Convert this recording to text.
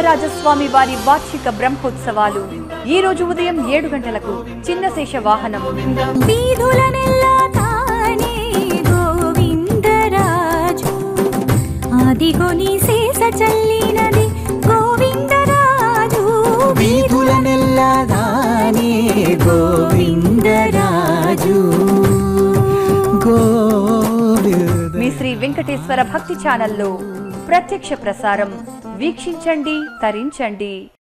గోవిందరాజస్వామి వారి వార్షిక బ్రహ్మోత్సవాలు ఈ రోజు ఉదయం ఏడు గంటలకు చిన్న శేష వాహనం వీధులనెల్లా తానే గోవిందరాజు ఆదిగొని శేష చల్లినది గోవిందరాజు వీధులనెల్లదానే గోవిందరాజు గోవింద మీ శ్రీ వెంకటేశ్వర భక్తి ఛానల్లో ప్రత్యక్ష ప్రసారం వీక్షించండి తరించండి